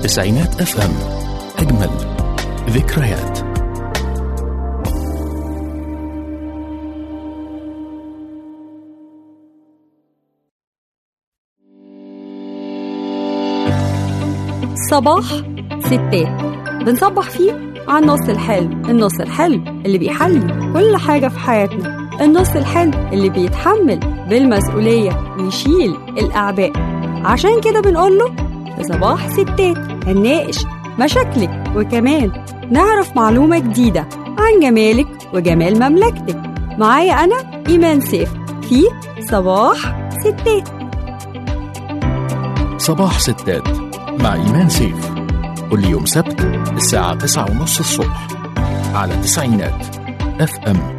تسعينات اف ام اجمل ذكريات صباح ستات بنصبح فيه على النص الحلو النص الحلو اللي بيحلي كل حاجة في حياتنا النص الحلو اللي بيتحمل بالمسؤولية ويشيل الأعباء عشان كده بنقول له في صباح ستات هنناقش مشاكلك وكمان نعرف معلومة جديدة عن جمالك وجمال مملكتك معايا أنا إيمان سيف في صباح ستات صباح ستات مع إيمان سيف كل يوم سبت الساعة تسعة ونص الصبح على تسعينات اف ام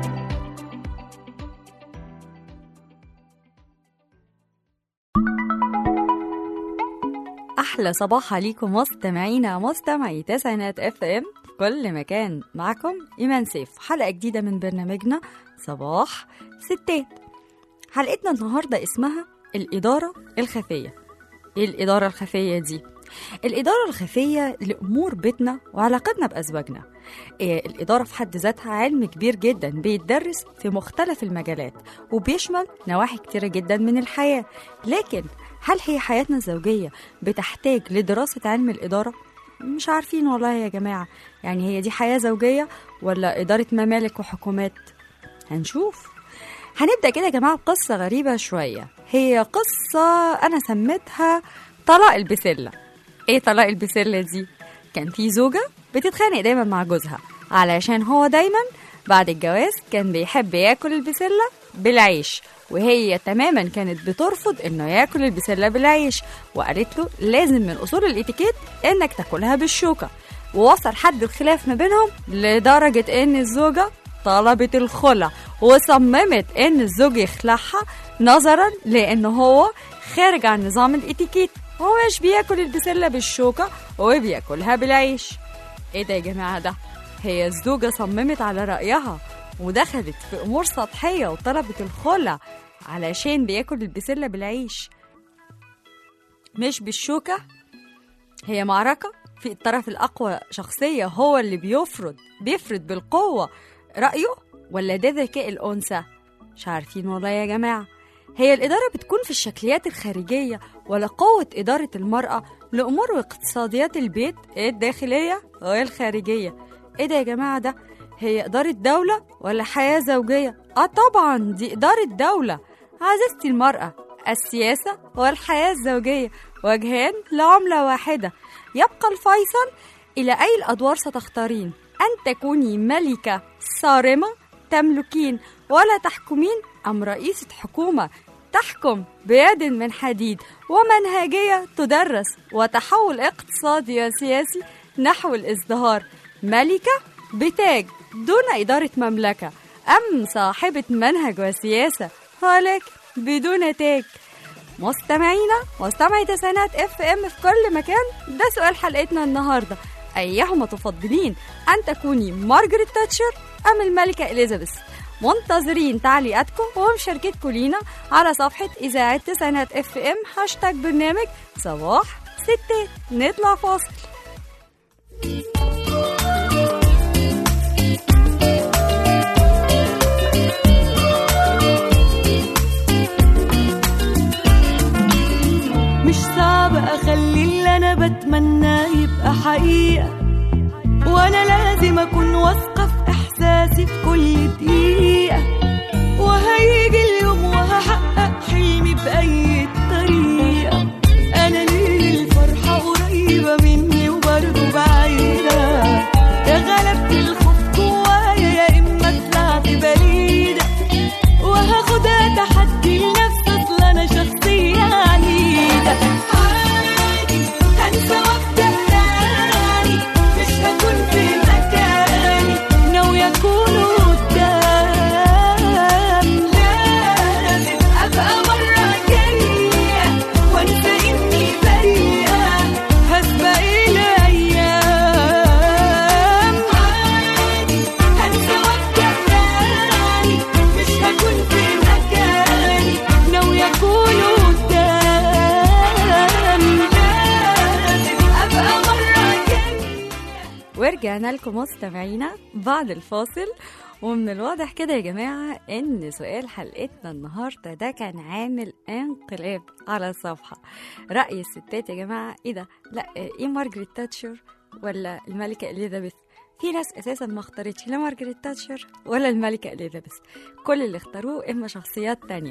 احلى صباح عليكم مستمعينا مستمعي تسعينات اف ام في كل مكان معكم ايمان سيف حلقه جديده من برنامجنا صباح ستات حلقتنا النهارده اسمها الاداره الخفيه ايه الاداره الخفيه دي الإدارة الخفية لأمور بيتنا وعلاقتنا بأزواجنا إيه، الإدارة في حد ذاتها علم كبير جدا بيتدرس في مختلف المجالات وبيشمل نواحي كتيرة جدا من الحياة لكن هل هي حياتنا الزوجية بتحتاج لدراسة علم الإدارة؟ مش عارفين والله يا جماعة يعني هي دي حياة زوجية ولا إدارة ممالك وحكومات؟ هنشوف هنبدأ كده يا جماعة بقصة غريبة شوية هي قصة أنا سميتها طلاق البسلة ايه طلاق البسلة دي؟ كان في زوجة بتتخانق دايما مع جوزها علشان هو دايما بعد الجواز كان بيحب ياكل البسلة بالعيش وهي تماما كانت بترفض انه ياكل البسلة بالعيش وقالت له لازم من اصول الاتيكيت انك تاكلها بالشوكة ووصل حد الخلاف ما بينهم لدرجة ان الزوجة طلبت الخلع وصممت ان الزوج يخلعها نظرا لان هو خارج عن نظام الاتيكيت هو مش بياكل البسلة بالشوكة وبياكلها بالعيش ايه ده يا جماعة ده هي الزوجة صممت على رأيها ودخلت في أمور سطحية وطلبت الخلع علشان بياكل البسلة بالعيش مش بالشوكة هي معركة في الطرف الأقوى شخصية هو اللي بيفرض بيفرض بالقوة رأيه ولا ده ذكاء الأنثى مش عارفين والله يا جماعة هي الإدارة بتكون في الشكليات الخارجية ولا قوة إدارة المرأة لأمور واقتصاديات البيت إيه الداخلية والخارجية إيه ده يا جماعة ده هي إدارة دولة ولا حياة زوجية آه طبعا دي إدارة دولة عزيزتي المرأة السياسة والحياة الزوجية وجهان لعملة واحدة يبقى الفيصل إلى أي الأدوار ستختارين أن تكوني ملكة صارمة تملكين ولا تحكمين أم رئيسة حكومة تحكم بيد من حديد ومنهجية تدرس وتحول اقتصادي وسياسي نحو الازدهار ملكة بتاج دون إدارة مملكة أم صاحبة منهج وسياسة ولكن بدون تاج مستمعينا مستمعي تسعينات اف ام في كل مكان ده سؤال حلقتنا النهارده ايهما تفضلين ان تكوني مارجريت تاتشر ام الملكه اليزابيث منتظرين تعليقاتكم ومشاركتكم لينا على صفحة إذاعة تسعينات اف ام هاشتاج برنامج صباح ستات نطلع فاصل مش صعب اخلي اللي انا بتمناه يبقى حقيقة وانا لازم اكون واثقة في احساسي في كل دقيقة وهيجي اليوم وهحقق حلمي بأي طريقة انا ليه الفرحة قريبة مني وبرضه بعيدة يا غلبت الخوف جوايا يا اما طلعت بعيدة وهاخدها تحدي لنفسي اصل انا شخصية عنيدة عادي هنسى وابدا تاني مش هكون في مكاني ناوية اكون قدام لازم ابقى مرة جاي ورجعنا لكم مستمعينا بعد الفاصل ومن الواضح كده يا جماعة إن سؤال حلقتنا النهاردة ده كان عامل انقلاب على الصفحة رأي الستات يا جماعة إيه ده؟ لا إيه مارجريت تاتشر ولا الملكة إليزابيث؟ في ناس أساسا ما اختارتش لا مارجريت تاتشر ولا الملكة إليزابيث كل اللي اختاروه إما شخصيات تانية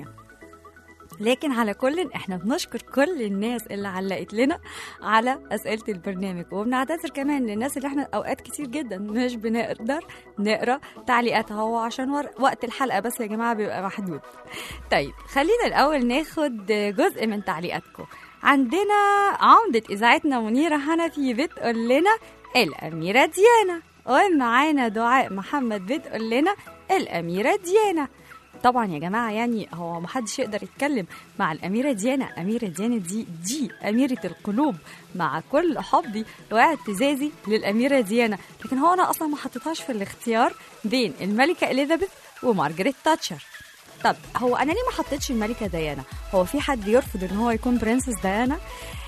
لكن على كل احنا بنشكر كل الناس اللي علقت لنا على اسئله البرنامج وبنعتذر كمان للناس اللي احنا اوقات كتير جدا مش بنقدر نقرا تعليقاتها هو عشان ور- وقت الحلقه بس يا جماعه بيبقى محدود طيب خلينا الاول ناخد جزء من تعليقاتكم عندنا عمدة إذاعتنا منيرة حنفي بتقول لنا الأميرة ديانا ومعانا دعاء محمد بتقول لنا الأميرة ديانا طبعا يا جماعه يعني هو ما حدش يقدر يتكلم مع الاميره ديانا اميره ديانا دي دي اميره القلوب مع كل حبي واعتزازي للاميره ديانا لكن هو انا اصلا ما حطيتهاش في الاختيار بين الملكه اليزابيث ومارجريت تاتشر طب هو انا ليه ما حطيتش الملكه ديانا هو في حد يرفض ان هو يكون برنسس ديانا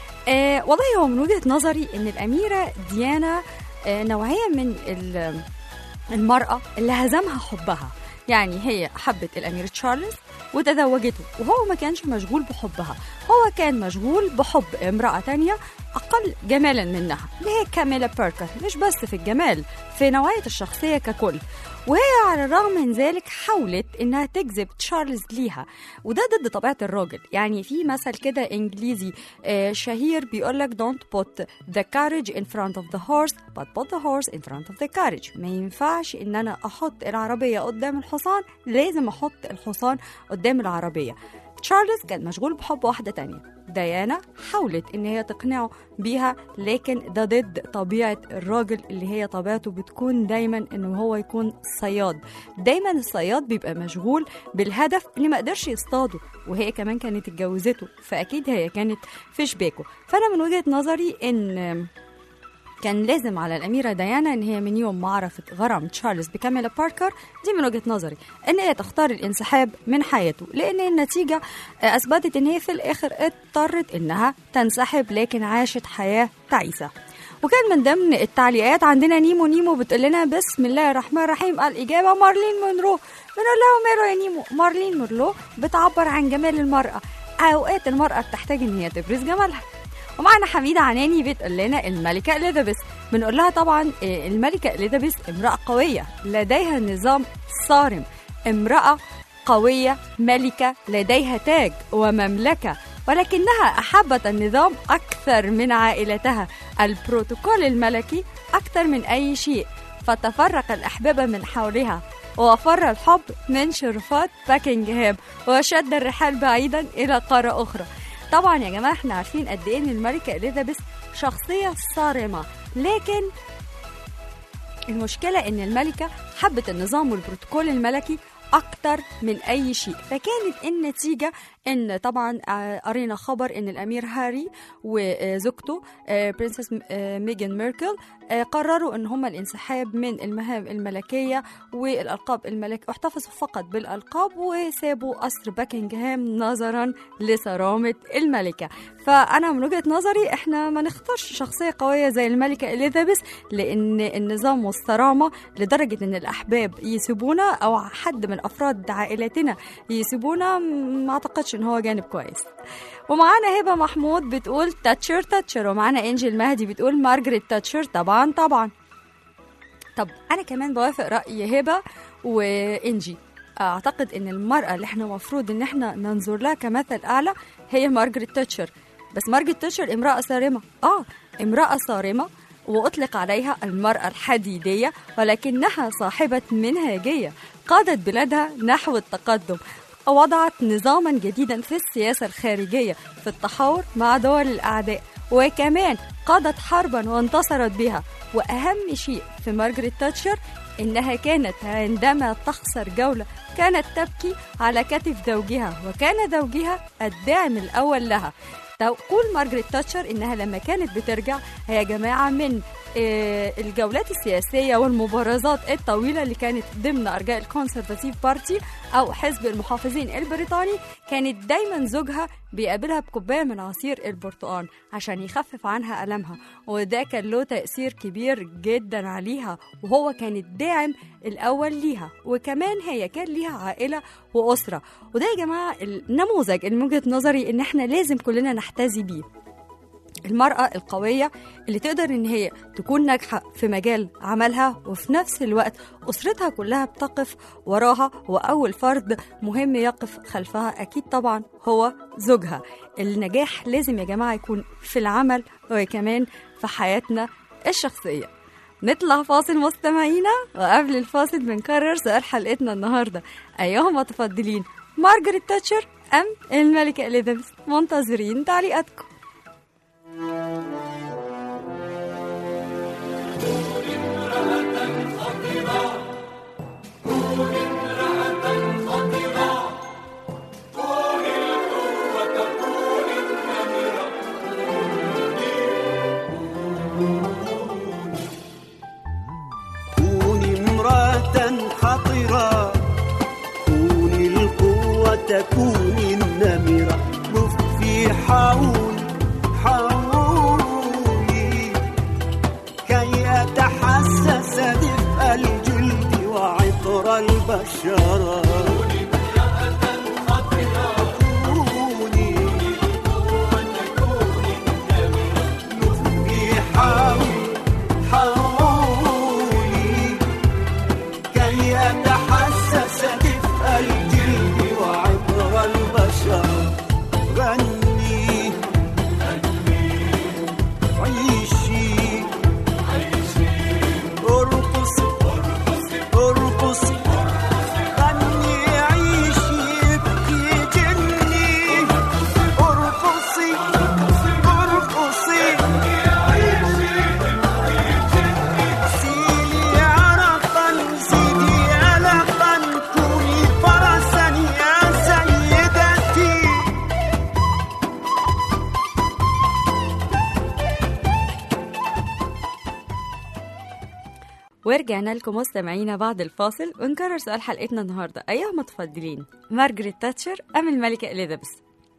آه والله هو من وجهه نظري ان الاميره ديانا آه نوعيه من ال- المراه اللي هزمها حبها يعني هي حبت الامير تشارلز وتزوجته وهو ما كانش مشغول بحبها هو كان مشغول بحب امرأة تانية أقل جمالا منها اللي هي كاميلا بيركر مش بس في الجمال في نوعية الشخصية ككل وهي على الرغم من ذلك حاولت انها تجذب تشارلز ليها وده ضد طبيعه الراجل يعني في مثل كده انجليزي آه، شهير بيقول لك don't put the carriage in front of the horse but put the horse in front of the carriage ما ينفعش ان انا احط العربيه قدام الحصان لازم احط الحصان قدام العربيه تشارلز كان مشغول بحب واحدة تانية ديانا حاولت إن هي تقنعه بيها لكن ده ضد طبيعة الراجل اللي هي طبيعته بتكون دايما إنه هو يكون صياد دايما الصياد بيبقى مشغول بالهدف اللي ما قدرش يصطاده وهي كمان كانت اتجوزته فأكيد هي كانت في شباكه فأنا من وجهة نظري إن كان لازم على الأميرة ديانا إن هي من يوم ما عرفت غرام تشارلز بكاميلا باركر دي من وجهة نظري إن هي تختار الانسحاب من حياته لأن النتيجة آه، أثبتت إن هي في الآخر اضطرت إنها تنسحب لكن عاشت حياة تعيسة وكان من ضمن التعليقات عندنا نيمو نيمو بتقول لنا بسم الله الرحمن الرحيم الإجابة مارلين مونرو بنقول لها ماله يا نيمو مارلين مونرو بتعبر عن جمال المرأة أوقات المرأة بتحتاج إن هي تبرز جمالها ومعنا حميدة عناني بتقول لنا الملكة إليزابيث بنقول لها طبعا آه، الملكة إليزابيث امرأة قوية لديها نظام صارم امرأة قوية ملكة لديها تاج ومملكة ولكنها أحبت النظام أكثر من عائلتها البروتوكول الملكي أكثر من أي شيء فتفرق الأحباب من حولها وفر الحب من شرفات باكنجهام وشد الرحال بعيدا إلى قارة أخرى طبعا يا جماعة احنا عارفين قد ايه ان الملكة إليزابيث شخصية صارمة لكن المشكلة ان الملكة حبت النظام والبروتوكول الملكي أكتر من أي شيء فكانت النتيجة إن طبعا آه، قرينا خبر إن الأمير هاري وزوجته آه، برنسس آه، ميغان ميركل آه، قرروا إن هم الانسحاب من المهام الملكية والألقاب الملكية واحتفظوا فقط بالألقاب وسابوا قصر باكنغهام نظرا لصرامة الملكة فأنا من وجهة نظري إحنا ما نختارش شخصية قوية زي الملكة إليزابيث لأن النظام والصرامة لدرجة إن الأحباب يسيبونا أو حد من أفراد عائلتنا يسيبونا ما أعتقدش إن هو جانب كويس ومعانا هبة محمود بتقول تاتشر تاتشر ومعانا إنجل مهدي بتقول مارجريت تاتشر طبعا طبعا طب أنا كمان بوافق رأي هبة وإنجي أعتقد إن المرأة اللي إحنا مفروض إن إحنا ننظر لها كمثل أعلى هي مارجريت تاتشر بس مارجريت تاتشر امرأة صارمة آه امرأة صارمة وأطلق عليها المرأة الحديدية ولكنها صاحبة منهجية قادت بلادها نحو التقدم وضعت نظاما جديدا في السياسة الخارجية في التحاور مع دول الأعداء وكمان قادت حربا وانتصرت بها وأهم شيء في مارجريت تاتشر إنها كانت عندما تخسر جولة كانت تبكي على كتف زوجها وكان زوجها الداعم الأول لها تقول مارجريت تاتشر إنها لما كانت بترجع هي جماعة من آه، الجولات السياسية والمبارزات الطويلة اللي كانت ضمن أرجاء الكونسرفاتيف بارتي أو حزب المحافظين البريطاني كانت دايما زوجها بيقابلها بكوباية من عصير البرتقال عشان يخفف عنها ألمها وده كان له تأثير كبير جدا عليها وهو كان الداعم الأول ليها وكمان هي كان ليها عائلة وأسرة وده يا جماعة النموذج من وجهة نظري إن إحنا لازم كلنا نحتذي بيه المرأة القوية اللي تقدر إن هي تكون ناجحة في مجال عملها وفي نفس الوقت أسرتها كلها بتقف وراها وأول فرد مهم يقف خلفها أكيد طبعا هو زوجها النجاح لازم يا جماعة يكون في العمل وكمان في حياتنا الشخصية نطلع فاصل مستمعينا وقبل الفاصل بنكرر سؤال حلقتنا النهاردة أيهما تفضلين مارجريت تاتشر أم الملكة إليزابيث منتظرين تعليقاتكم كوني امرأة خطرة كوني القوة كوني النمرة لفي حول حولي كي أتحسس دفء الجلد وعطر البشرة كوني لفي حول حولي كي أتحسس دفء الجلد وعطر البشر غني عيشي ارقصي ارقصي غني عيشي ابكي جني ارقصي ارقصي سيلي عرقا زيدي ألقا كوني فرسا يا سيدتي ورجعنا لكم مستمعينا بعد الفاصل ونكرر سؤال حلقتنا النهارده ايهما تفضلين مارجريت تاتشر ام الملكه اليزابيث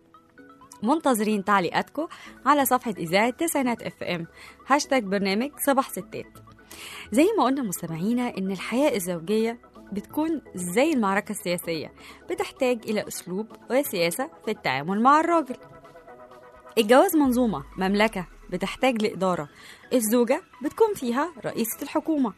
منتظرين تعليقاتكم على صفحة إذاعة تسعينات اف ام هاشتاج برنامج صباح ستات زي ما قلنا مستمعينا إن الحياة الزوجية بتكون زي المعركة السياسية بتحتاج إلى أسلوب وسياسة في التعامل مع الراجل الجواز منظومة مملكة بتحتاج لإدارة الزوجة بتكون فيها رئيسة الحكومة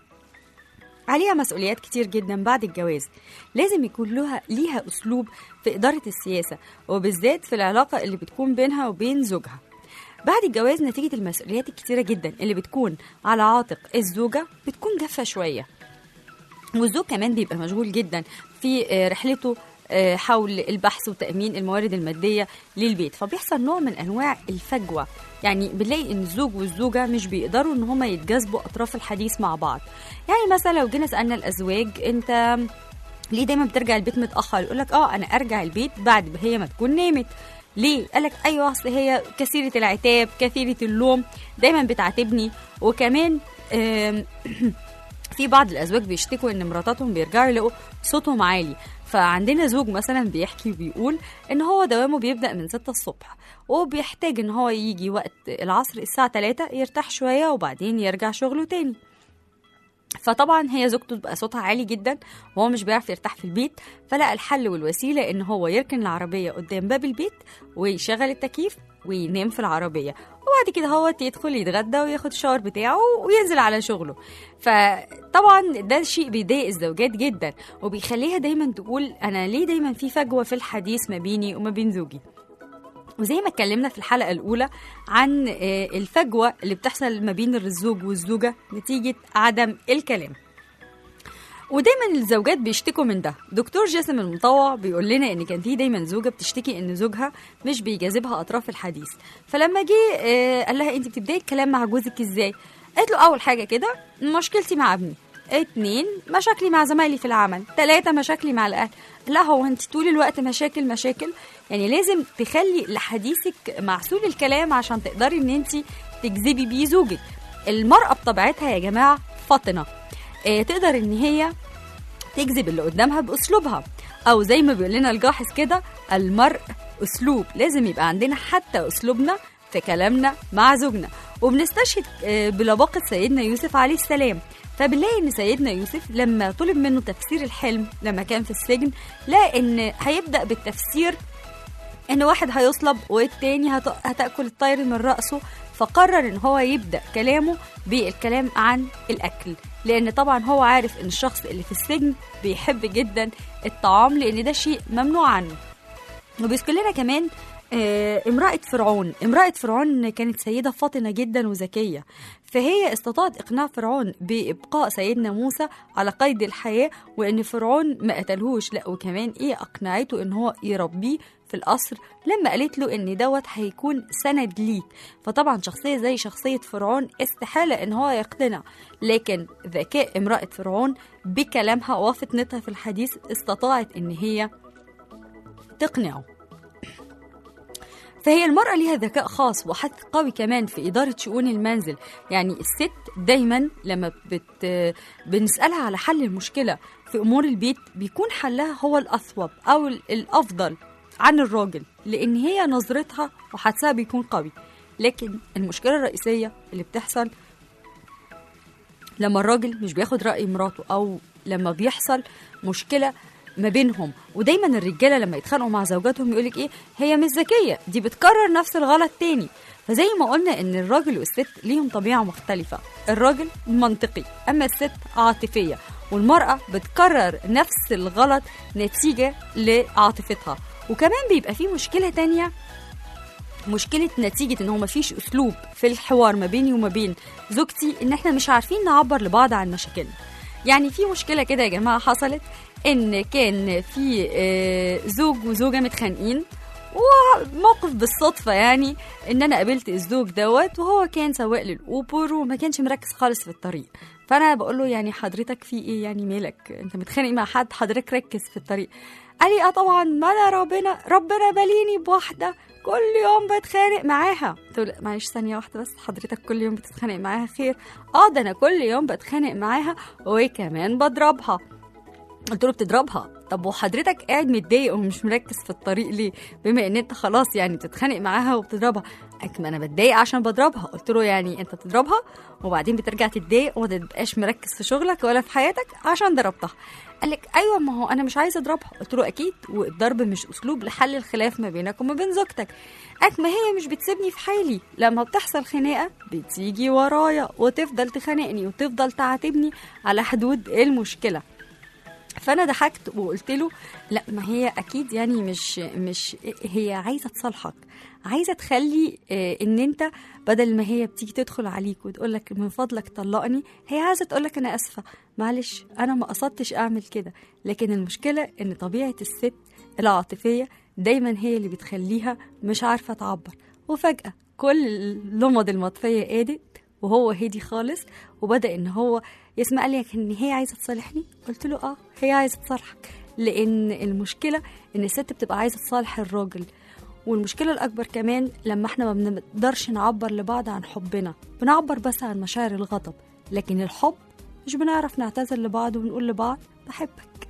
عليها مسؤوليات كتير جدا بعد الجواز لازم يكون لها ليها أسلوب في إدارة السياسة وبالذات في العلاقة اللي بتكون بينها وبين زوجها بعد الجواز نتيجة المسؤوليات الكتيرة جدا اللي بتكون على عاتق الزوجة بتكون جافة شوية والزوج كمان بيبقى مشغول جدا في آه، رحلته آه، حول البحث وتأمين الموارد المادية للبيت فبيحصل نوع من أنواع الفجوة يعني بنلاقي ان الزوج والزوجة مش بيقدروا ان هما يتجاذبوا أطراف الحديث مع بعض يعني مثلا لو جينا سألنا الأزواج انت ليه دايما بترجع البيت متأخر يقول لك اه انا ارجع البيت بعد ما هي ما تكون نامت ليه؟ قالك ايوه اصل هي كثيرة العتاب كثيرة اللوم دايما بتعاتبني وكمان آم، في بعض الازواج بيشتكوا ان مراتاتهم بيرجعوا يلاقوا صوتهم عالي فعندنا زوج مثلا بيحكي وبيقول ان هو دوامه بيبدا من 6 الصبح وبيحتاج ان هو يجي وقت العصر الساعه 3 يرتاح شويه وبعدين يرجع شغله تاني فطبعا هي زوجته بقى صوتها عالي جدا وهو مش بيعرف يرتاح في البيت فلقى الحل والوسيله ان هو يركن العربيه قدام باب البيت ويشغل التكييف وينام في العربيه وبعد كده هو يدخل يتغدى وياخد الشاور بتاعه وينزل على شغله فطبعا ده شيء بيضايق الزوجات جدا وبيخليها دايما تقول انا ليه دايما في فجوه في الحديث ما بيني وما بين زوجي وزي ما اتكلمنا في الحلقة الأولى عن آه، الفجوة اللي بتحصل ما بين الزوج والزوجة نتيجة عدم الكلام ودايما الزوجات بيشتكوا من ده دكتور جاسم المطوع بيقول لنا ان كان في دايما زوجه بتشتكي ان زوجها مش بيجاذبها اطراف الحديث فلما جه آه، قال لها انت بتبداي الكلام مع جوزك ازاي قالت له اول حاجه كده مشكلتي مع ابني اتنين مشاكلي مع زمايلي في العمل تلاتة مشاكلي مع الأهل لا هو انت طول الوقت مشاكل مشاكل يعني لازم تخلي لحديثك معسول الكلام عشان تقدري ان انت تجذبي بيه زوجك المرأة بطبيعتها يا جماعة فطنة اه تقدر ان هي تجذب اللي قدامها باسلوبها او زي ما بيقول لنا الجاحظ كده المرء اسلوب لازم يبقى عندنا حتى اسلوبنا في كلامنا مع زوجنا وبنستشهد آه، بلباقة سيدنا يوسف عليه السلام فبنلاقي ان سيدنا يوسف لما طلب منه تفسير الحلم لما كان في السجن لقى ان هيبدا بالتفسير ان واحد هيصلب والتاني هت- هتاكل الطير من راسه فقرر ان هو يبدا كلامه بالكلام عن الاكل لان طبعا هو عارف ان الشخص اللي في السجن بيحب جدا الطعام لان ده شيء ممنوع عنه وبيذكر لنا كمان آه، امرأة فرعون امرأة فرعون كانت سيدة فاطنة جدا وذكية فهي استطاعت إقناع فرعون بإبقاء سيدنا موسى على قيد الحياة وإن فرعون ما قتلهوش لا وكمان إيه أقنعته إن هو يربيه في القصر لما قالت له إن دوت هيكون سند ليك فطبعا شخصية زي شخصية فرعون استحالة إن هو يقتنع لكن ذكاء امرأة فرعون بكلامها وفطنتها في الحديث استطاعت إن هي تقنعه فهي المرأة ليها ذكاء خاص وحث قوي كمان في إدارة شؤون المنزل يعني الست دايما لما بت... بنسألها على حل المشكلة في أمور البيت بيكون حلها هو الأثوب أو ال- الأفضل عن الراجل لأن هي نظرتها وحدسها بيكون قوي لكن المشكلة الرئيسية اللي بتحصل لما الراجل مش بياخد رأي مراته أو لما بيحصل مشكلة ما بينهم ودايما الرجاله لما يتخانقوا مع زوجاتهم يقولك ايه هي مش ذكيه دي بتكرر نفس الغلط تاني فزي ما قلنا ان الراجل والست ليهم طبيعه مختلفه الراجل منطقي اما الست عاطفيه والمراه بتكرر نفس الغلط نتيجه لعاطفتها وكمان بيبقى في مشكله تانية مشكلة نتيجة ان هو مفيش اسلوب في الحوار ما بيني وما بين زوجتي ان احنا مش عارفين نعبر لبعض عن مشاكلنا يعني في مشكلة كده يا جماعة حصلت ان كان في آه، زوج وزوجة متخانقين وموقف بالصدفة يعني ان انا قابلت الزوج دوت وهو كان سواق للاوبر وما كانش مركز خالص في الطريق فانا بقول له يعني حضرتك في ايه يعني مالك انت متخانق مع حد حضرتك ركز في الطريق قال لي اه طبعا ما انا ربنا ربنا باليني بواحده كل يوم بتخانق معاها قلت له لا، معلش ثانيه واحده بس حضرتك كل يوم بتتخانق معاها خير اه ده انا كل يوم بتخانق معاها وكمان بضربها قلت له بتضربها طب وحضرتك قاعد متضايق ومش مركز في الطريق ليه بما ان انت خلاص يعني بتتخانق معاها وبتضربها قالك ما انا بتضايق عشان بضربها قلت له يعني انت بتضربها وبعدين بترجع تتضايق وما تبقاش مركز في شغلك ولا في حياتك عشان ضربتها قال لك ايوه ما هو انا مش عايزه اضربها قلت له اكيد والضرب مش اسلوب لحل الخلاف ما بينك وما بين زوجتك قالك ما هي مش بتسيبني في حالي لما بتحصل خناقه بتيجي ورايا وتفضل تخانقني وتفضل تعاتبني على حدود المشكله فانا ضحكت وقلت له لا ما هي اكيد يعني مش مش هي عايزه تصالحك عايزه تخلي آه، ان انت بدل ما هي بتيجي تدخل عليك وتقول لك من فضلك طلقني هي عايزه تقول لك انا اسفه معلش انا ما قصدتش اعمل كده لكن المشكله ان طبيعه الست العاطفيه دايما هي اللي بتخليها مش عارفه تعبر وفجاه كل اللمض المطفيه قادت وهو هدي خالص وبدا ان هو يسمع لي ان هي عايزه تصالحني قلت له اه هي عايزه تصالحك لان المشكله ان الست بتبقى عايزه تصالح الراجل والمشكلة الأكبر كمان لما احنا ما بنقدرش نعبر لبعض عن حبنا بنعبر بس عن مشاعر الغضب لكن الحب مش بنعرف نعتذر لبعض ونقول لبعض بحبك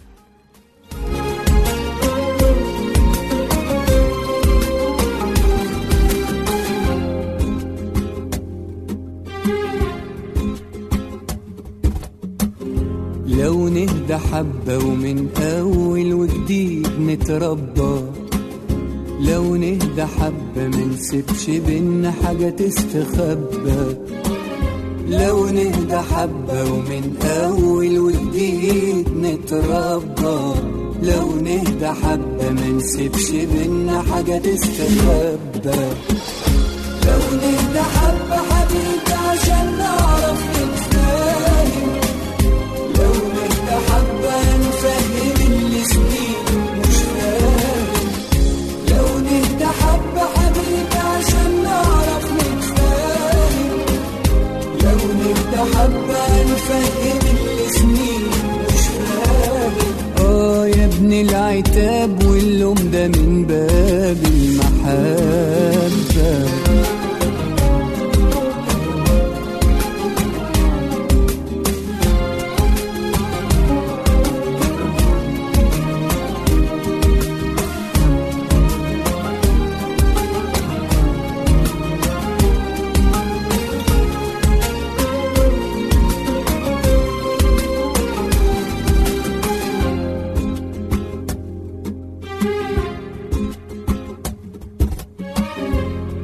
لو نهدى حبة ومن أول وجديد نتربى لو نهدى حبة منسيبش بينا حاجة تستخبى لو نهدى حبة ومن أول وجديد نتربى لو نهدى حبة منسيبش بينا حاجة تستخبى لو نهدى حبة حبيبي عشان نعرف نتفاهم لو نهدى حبة نفهم اللي سنين مش فاهم لو نهدى حبة حبيبي عشان نعرف نتفاهم لو نهدى حبة نفهم اللي سنين مش فاهم اه يا ابن العتاب واللوم ده من باب المحبة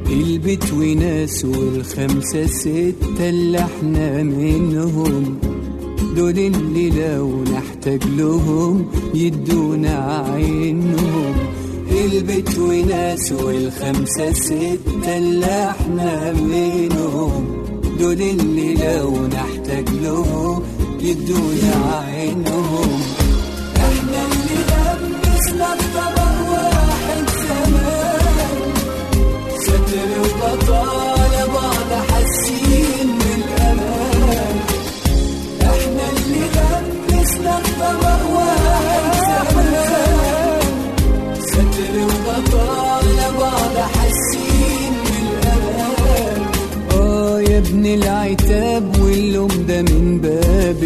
البيت وناس والخمسة ستة اللي احنا منهم دول اللي لو نحتاج لهم يدونا عينهم البيت وناس والخمسة ستة اللي احنا منهم دول اللي لو نحتاج لهم يدونا عينهم احنا اللي لبسنا الطبق واحد زمان ستر وبطالة بعض حاسين بالأمان احنا اللي لبسنا الطبق واحد زمان ستر وبطالة بعض حاسين بالأمان اه يا ابن العتاب واللوم ده من باب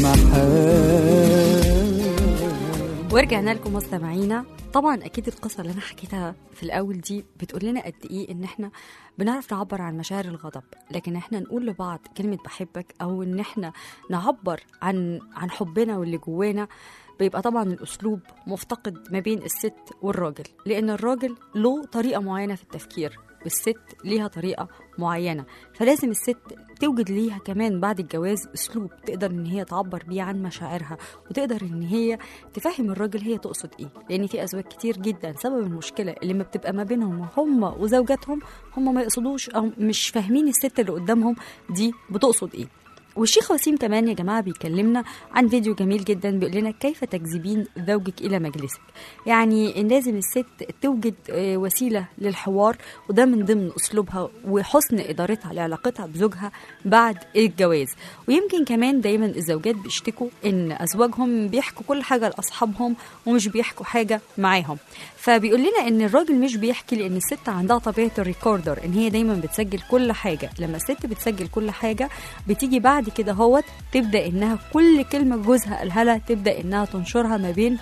المحال ورجعنا لكم مستمعينا طبعا اكيد القصه اللي انا حكيتها في الاول دي بتقول لنا قد ايه ان احنا بنعرف نعبر عن مشاعر الغضب لكن احنا نقول لبعض كلمه بحبك او ان احنا نعبر عن عن حبنا واللي جوانا بيبقى طبعا الاسلوب مفتقد ما بين الست والراجل لان الراجل له طريقه معينه في التفكير والست ليها طريقه معينه فلازم الست توجد ليها كمان بعد الجواز اسلوب تقدر ان هي تعبر بيه عن مشاعرها وتقدر ان هي تفهم الراجل هي تقصد ايه لان في ازواج كتير جدا سبب المشكله اللي ما بتبقى ما بينهم هم وزوجاتهم هم ما يقصدوش او مش فاهمين الست اللي قدامهم دي بتقصد ايه والشيخ وسيم كمان يا جماعه بيكلمنا عن فيديو جميل جدا بيقول لنا كيف تجذبين زوجك الى مجلسك يعني إن لازم الست توجد آه، وسيله للحوار وده من ضمن اسلوبها وحسن ادارتها لعلاقتها بزوجها بعد الجواز ويمكن كمان دايما الزوجات بيشتكوا ان ازواجهم بيحكوا كل حاجه لاصحابهم ومش بيحكوا حاجه معاهم فبيقول لنا ان الراجل مش بيحكي لان الست عندها طبيعه الريكوردر ان هي دايما بتسجل كل حاجه لما الست بتسجل كل حاجه بتيجي بعد كده هوت تبدا انها كل كلمه جوزها قالها لها تبدا انها تنشرها ما بين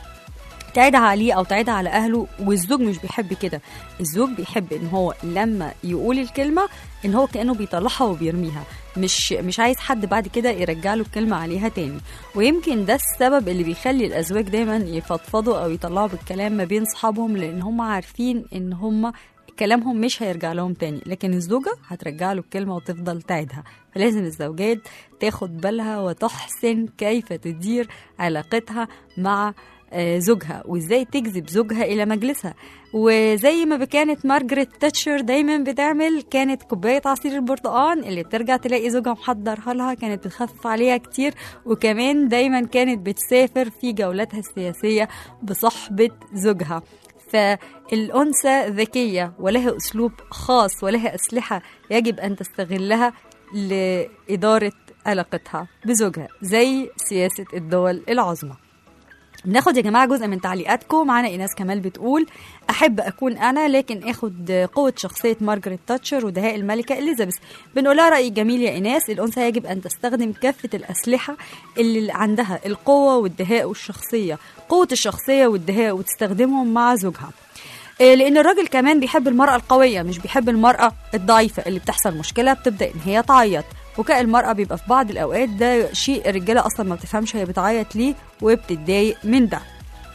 تعيدها عليه او تعيدها على اهله والزوج مش بيحب كده الزوج بيحب ان هو لما يقول الكلمه ان هو كانه بيطلعها وبيرميها مش مش عايز حد بعد كده يرجع له الكلمه عليها تاني ويمكن ده السبب اللي بيخلي الازواج دايما يفضفضوا او يطلعوا بالكلام ما بين صحابهم لان هم عارفين ان هم كلامهم مش هيرجع لهم تاني لكن الزوجة هترجع له الكلمة وتفضل تعيدها فلازم الزوجات تاخد بالها وتحسن كيف تدير علاقتها مع آه، زوجها وازاي تجذب زوجها الى مجلسها وزي ما كانت مارجريت تاتشر دايما بتعمل كانت كوبايه عصير البرتقال اللي بترجع تلاقي زوجها محضرها لها كانت بتخفف عليها كتير وكمان دايما كانت بتسافر في جولاتها السياسيه بصحبه زوجها فالأنثى ذكية ولها أسلوب خاص ولها أسلحة يجب أن تستغلها لإدارة علاقتها بزوجها زي سياسة الدول العظمى بناخد يا جماعه جزء من تعليقاتكم معانا ايناس كمال بتقول احب اكون انا لكن اخد قوه شخصيه مارجريت تاتشر ودهاء الملكه اليزابيث بنقولها راي جميل يا ايناس الانثى يجب ان تستخدم كافه الاسلحه اللي عندها القوه والدهاء والشخصيه قوه الشخصيه والدهاء وتستخدمهم مع زوجها إيه، لان الراجل كمان بيحب المراه القويه مش بيحب المراه الضعيفه اللي بتحصل مشكله بتبدا ان هي تعيط بكاء المرأة بيبقى في بعض الأوقات ده شيء الرجالة أصلا ما بتفهمش هي بتعيط ليه وبتتضايق من ده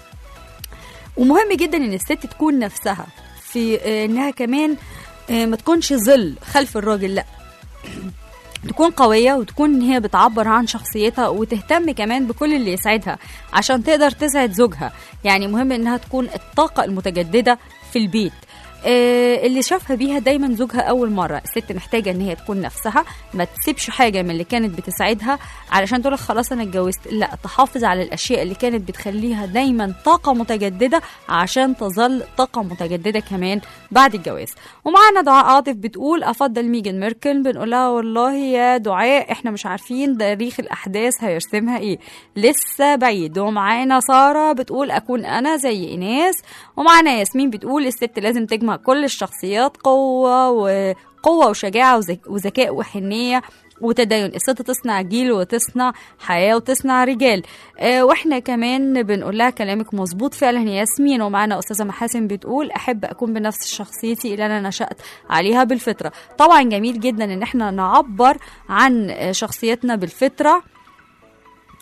ومهم جدا ان الست تكون نفسها في آه، انها كمان آه، ما تكونش ظل خلف الراجل لا تكون قوية وتكون ان هي بتعبر عن شخصيتها وتهتم كمان بكل اللي يسعدها عشان تقدر تسعد زوجها يعني مهم انها تكون الطاقة المتجددة في البيت آه، اللي شافها بيها دايما زوجها اول مره الست محتاجه ان هي تكون نفسها ما تسيبش حاجه من اللي كانت بتساعدها علشان تقول لك خلاص انا اتجوزت لا تحافظ على الاشياء اللي كانت بتخليها دايما طاقه متجدده عشان تظل طاقه متجدده كمان بعد الجواز ومعانا دعاء عاطف بتقول افضل ميجان ميركل بنقول لها والله يا دعاء احنا مش عارفين تاريخ الاحداث هيرسمها ايه لسه بعيد ومعانا ساره بتقول اكون انا زي ايناس ومعانا ياسمين بتقول الست لازم تجمع كل الشخصيات قوه وقوه وشجاعه وذك- وذكاء وحنيه وتدين الست تصنع جيل وتصنع حياة وتصنع رجال آه واحنا كمان بنقول لها كلامك مظبوط فعلا يا ياسمين ومعنا أستاذة محاسن بتقول أحب أكون بنفس شخصيتي اللي أنا نشأت عليها بالفطرة طبعا جميل جدا إن احنا نعبر عن آه، شخصيتنا بالفطرة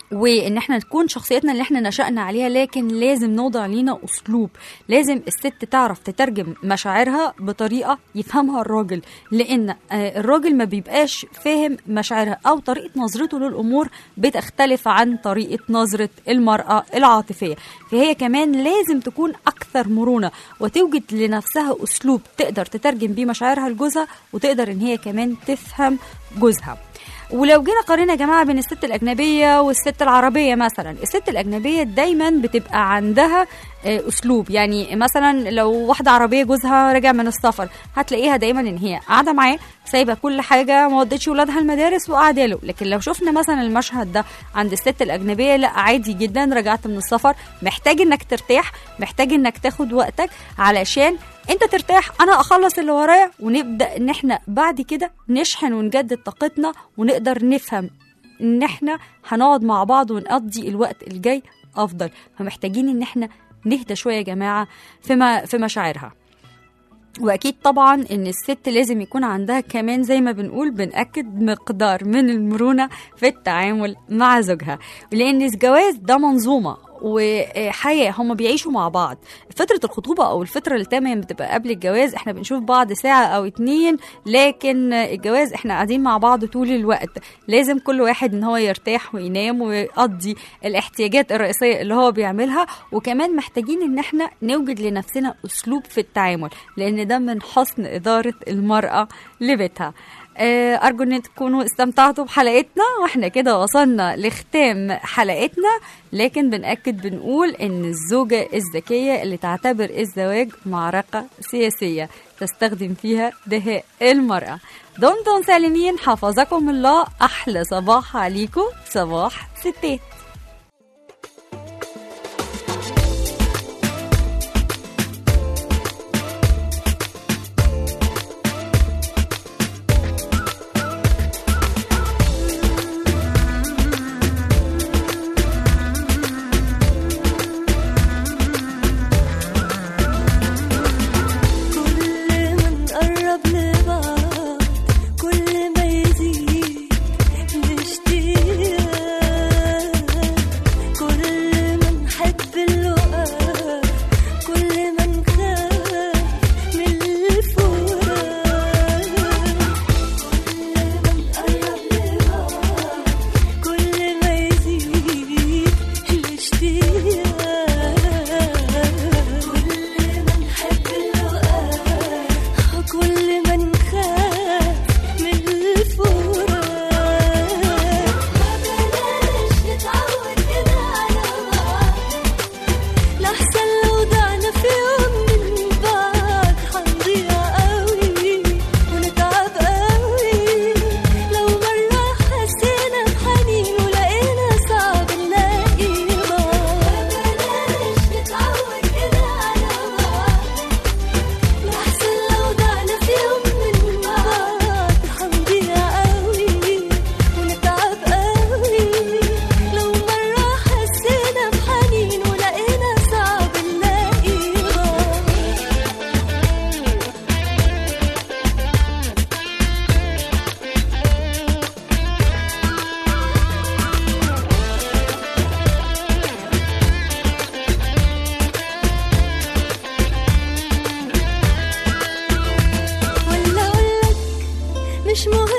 وان احنا نكون شخصيتنا اللي احنا نشأنا عليها لكن لازم نوضع لينا اسلوب لازم الست تعرف تترجم مشاعرها بطريقه يفهمها الراجل لان آه، الراجل ما بيبقاش فاهم مشاعرها او طريقه نظرته للامور بتختلف عن طريقه نظره المراه العاطفيه فهي كمان لازم تكون اكثر مرونه وتوجد لنفسها اسلوب تقدر تترجم بيه مشاعرها لجوزها وتقدر ان هي كمان تفهم جوزها ولو جينا قارنا يا جماعه بين الست الاجنبيه والست العربيه مثلا الست الاجنبيه دايما بتبقى عندها آه، اسلوب يعني مثلا لو واحده عربيه جوزها رجع من السفر هتلاقيها دايما ان هي قاعده معاه سايبه كل حاجه ما ودتش ولادها المدارس وقاعده له لكن لو شفنا مثلا المشهد ده عند الست الاجنبيه لا عادي جدا رجعت من السفر محتاج انك ترتاح محتاج انك تاخد وقتك علشان انت ترتاح انا اخلص اللي ورايا ونبدا ان احنا بعد كده نشحن ونجدد طاقتنا ونقدر نفهم ان احنا هنقعد مع بعض ونقضي الوقت الجاي افضل فمحتاجين ان احنا نهدى شويه يا جماعه في ما في مشاعرها واكيد طبعا ان الست لازم يكون عندها كمان زي ما بنقول بنأكد مقدار من المرونه في التعامل مع زوجها لان الجواز ده منظومه وحياه هم بيعيشوا مع بعض فتره الخطوبه او الفتره اللي تمام بتبقى قبل الجواز احنا بنشوف بعض ساعه او اتنين لكن الجواز احنا قاعدين مع بعض طول الوقت لازم كل واحد ان هو يرتاح وينام ويقضي الاحتياجات الرئيسيه اللي هو بيعملها وكمان محتاجين ان احنا نوجد لنفسنا اسلوب في التعامل لان ده من حسن اداره المراه لبيتها آه، أرجو إن تكونوا استمتعتوا بحلقتنا وإحنا كده وصلنا لختام حلقتنا لكن بنأكد بنقول إن الزوجة الذكية اللي تعتبر الزواج معركة سياسية تستخدم فيها دهاء المرأة دمتم سالمين حفظكم الله أحلى صباح عليكم صباح ستات كل ما نقرب لبعض كل ما يزيد الاشتياق كل ما نحب اللقاء كل ما نخاف من الفراق كل ما نقرب لبعض كل ما يزيد الاشتياق كل ما نحب اللقاء كل ما نخاف من الفراق ما بلاش نتعود كده على بعض لحسن لو ضعنا في يوم من بعد حنضيع قوي ونتعب قوي لو مرة حسينا بحنين ولقينا صعب نلاقي بعض بلاش نتعود كده على بعض لحسن لو ضعنا في يوم من بعد حنضيع قوي ونتعب قوي لو مرة حسينا بحنين ولقينا صعب نلاقي بعض ولا اقولك مش مهم